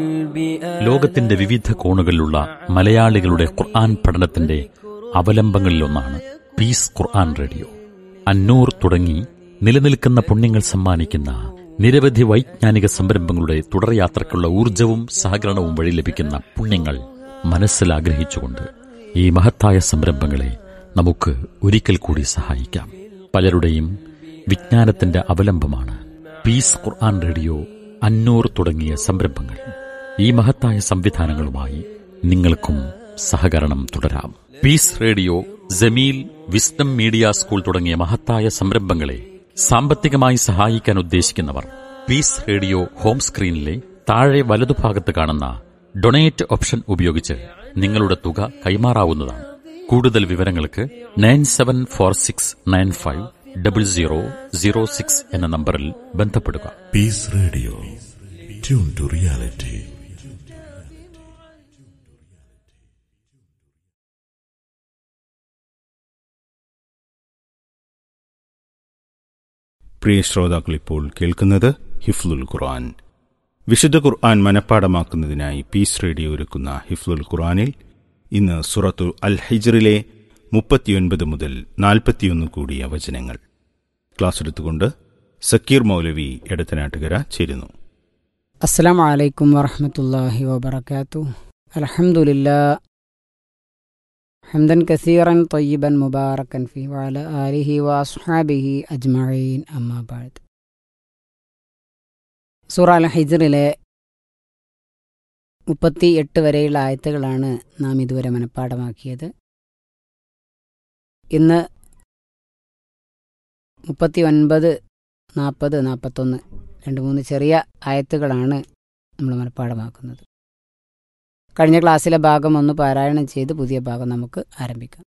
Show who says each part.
Speaker 1: ലോകത്തിന്റെ വിവിധ കോണുകളിലുള്ള മലയാളികളുടെ ഖുർആൻ പഠനത്തിന്റെ അവലംബങ്ങളിലൊന്നാണ് പീസ് ഖുർആൻ റേഡിയോ അന്നൂർ തുടങ്ങി നിലനിൽക്കുന്ന പുണ്യങ്ങൾ സമ്മാനിക്കുന്ന നിരവധി വൈജ്ഞാനിക സംരംഭങ്ങളുടെ തുടർയാത്രയ്ക്കുള്ള ഊർജവും സഹകരണവും വഴി ലഭിക്കുന്ന പുണ്യങ്ങൾ മനസ്സിൽ ആഗ്രഹിച്ചുകൊണ്ട് ഈ മഹത്തായ സംരംഭങ്ങളെ നമുക്ക് ഒരിക്കൽ കൂടി സഹായിക്കാം പലരുടെയും വിജ്ഞാനത്തിന്റെ അവലംബമാണ് പീസ് ഖുർആൻ റേഡിയോ അന്നൂർ തുടങ്ങിയ സംരംഭങ്ങൾ ഈ മഹത്തായ സംവിധാനങ്ങളുമായി നിങ്ങൾക്കും സഹകരണം തുടരാം peace radio Jameel wisdom media school തുടങ്ങിയ മഹത്തായ സംരംഭങ്ങളെ സാമ്പത്തികമായി സഹായിക്കാൻ ഉദ്ദേശിക്കുന്നവർ പീസ് റേഡിയോ ഹോം സ്ക്രീനിലെ താഴെ വലതുഭാഗത്ത് കാണുന്ന ഡൊണേറ്റ് ഓപ്ഷൻ ഉപയോഗിച്ച് നിങ്ങളുടെ തുക കൈമാറാവുന്നതാണ് കൂടുതൽ വിവരങ്ങൾക്ക് nine seven four six nine five double zero zero six എന്ന നമ്പറിൽ ബന്ധപ്പെടുക
Speaker 2: Peace Radio. Tune to reality.
Speaker 3: പ്രിയ ശ്രോതാക്കൾ ഇപ്പോൾ കേൾക്കുന്നത് ഹിഫ്ലുൽ ഖുർആൻ വിശുദ്ധ ഖുർആൻ മനഃപ്പാടമാക്കുന്നതിനായി പീസ് റേഡിയോ ഒരുക്കുന്ന ഹിഫ്ലുൽ ഖുർആനിൽ ഇന്ന് സുറത്തു അൽ ഹിജറിലെ മുപ്പത്തിയൊൻപത് മുതൽ നാൽപ്പത്തിയൊന്ന് കൂടിയ വചനങ്ങൾ ക്ലാസ് എടുത്തുകൊണ്ട് സക്കീർ മൗലവി എടത്തനാട്ടുകര ചേരുന്നു
Speaker 4: السلام عليكم ورحمة الله وبركاته الحمد لله حمدا كثيرا طيبا مباركا فيه وعلى آله وأصحابه أجمعين أما بعد സൂറ അൽ ഹിജറിലെ മുപ്പത്തി എട്ട് വരെയുള്ള ആയത്തുകളാണ് നാം ഇതുവരെ മനഃപ്പാടമാക്കിയത് ഇന്ന് മുപ്പത്തി ഒൻപത് നാൽപ്പത് നാൽപ്പത്തൊന്ന് രണ്ട് മൂന്ന് ചെറിയ ആയത്തുകളാണ് നമ്മൾ മനഃപ്പാടമാക്കുന്നത് കഴിഞ്ഞ ക്ലാസ്സിലെ ഭാഗം ഒന്ന് പാരായണം ചെയ്ത് പുതിയ ഭാഗം നമുക്ക് ആരംഭിക്കാം